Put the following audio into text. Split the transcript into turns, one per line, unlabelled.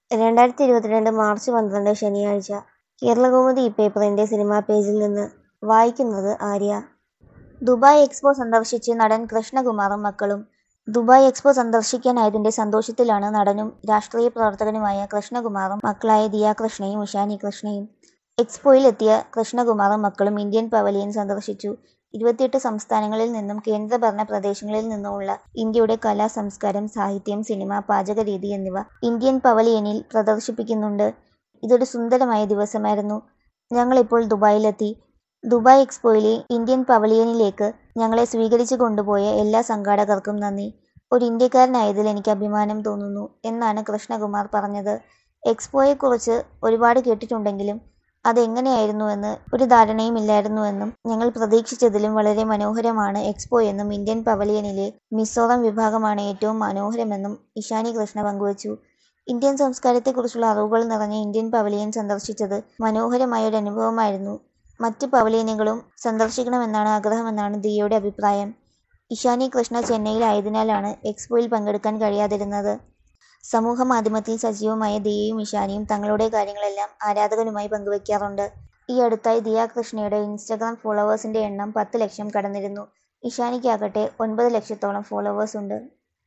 രണ്ടായിരത്തി ഇരുപത്തിരണ്ട് മാർച്ച് പന്ത്രണ്ട് ശനിയാഴ്ച കേരളകൗമുദി ഇപ്പേപ്പറിന്റെ സിനിമാ പേജിൽ നിന്ന് വായിക്കുന്നത് ആര്യ ദുബായ് എക്സ്പോ സന്ദർശിച്ച് നടൻ കൃഷ്ണകുമാറും മക്കളും ദുബായ് എക്സ്പോ സന്ദർശിക്കാനായതിന്റെ സന്തോഷത്തിലാണ് നടനും രാഷ്ട്രീയ പ്രവർത്തകനുമായ കൃഷ്ണകുമാറും മക്കളായ ദിയ കൃഷ്ണയും ഉഷാനി കൃഷ്ണയും എക്സ്പോയിൽ എത്തിയ കൃഷ്ണകുമാറും മക്കളും ഇന്ത്യൻ പവലിയൻ സന്ദർശിച്ചു ഇരുപത്തിയെട്ട് സംസ്ഥാനങ്ങളിൽ നിന്നും കേന്ദ്രഭരണ പ്രദേശങ്ങളിൽ നിന്നുമുള്ള ഇന്ത്യയുടെ കല സംസ്കാരം സാഹിത്യം സിനിമ പാചകരീതി എന്നിവ ഇന്ത്യൻ പവലിയനിൽ പ്രദർശിപ്പിക്കുന്നുണ്ട് ഇതൊരു സുന്ദരമായ ദിവസമായിരുന്നു ഞങ്ങളിപ്പോൾ ദുബായിലെത്തി ദുബായ് എക്സ്പോയിലെ ഇന്ത്യൻ പവലിയനിലേക്ക് ഞങ്ങളെ സ്വീകരിച്ചു കൊണ്ടുപോയ എല്ലാ സംഘാടകർക്കും നന്ദി ഒരു ഇന്ത്യക്കാരനായതിൽ എനിക്ക് അഭിമാനം തോന്നുന്നു എന്നാണ് കൃഷ്ണകുമാർ പറഞ്ഞത് എക്സ്പോയെക്കുറിച്ച് ഒരുപാട് കേട്ടിട്ടുണ്ടെങ്കിലും അതെങ്ങനെയായിരുന്നുവെന്ന് ഒരു ധാരണയുമില്ലായിരുന്നുവെന്നും ഞങ്ങൾ പ്രതീക്ഷിച്ചതിലും വളരെ മനോഹരമാണ് എക്സ്പോ എന്നും ഇന്ത്യൻ പവലിയനിലെ മിസോറം വിഭാഗമാണ് ഏറ്റവും മനോഹരമെന്നും ഇഷാനി കൃഷ്ണ പങ്കുവച്ചു ഇന്ത്യൻ സംസ്കാരത്തെക്കുറിച്ചുള്ള അറിവുകൾ നിറഞ്ഞ ഇന്ത്യൻ പവലിയൻ സന്ദർശിച്ചത് മനോഹരമായ ഒരു അനുഭവമായിരുന്നു മറ്റ് പവലിയനുകളും സന്ദർശിക്കണമെന്നാണ് ആഗ്രഹമെന്നാണ് ദിയയുടെ അഭിപ്രായം ഇഷാനി കൃഷ്ണ ചെന്നൈയിലായതിനാലാണ് എക്സ്പോയിൽ പങ്കെടുക്കാൻ കഴിയാതിരുന്നത് സമൂഹ മാധ്യമത്തിൽ സജീവമായ ദിയയും ഇഷാനിയും തങ്ങളുടെ കാര്യങ്ങളെല്ലാം ആരാധകരുമായി പങ്കുവയ്ക്കാറുണ്ട് ഈ അടുത്തായി ദിയ കൃഷ്ണയുടെ ഇൻസ്റ്റഗ്രാം ഫോളോവേഴ്സിന്റെ എണ്ണം പത്ത് ലക്ഷം കടന്നിരുന്നു ഇഷാനിക്കാകട്ടെ ഒൻപത് ലക്ഷത്തോളം ഫോളോവേഴ്സ് ഉണ്ട്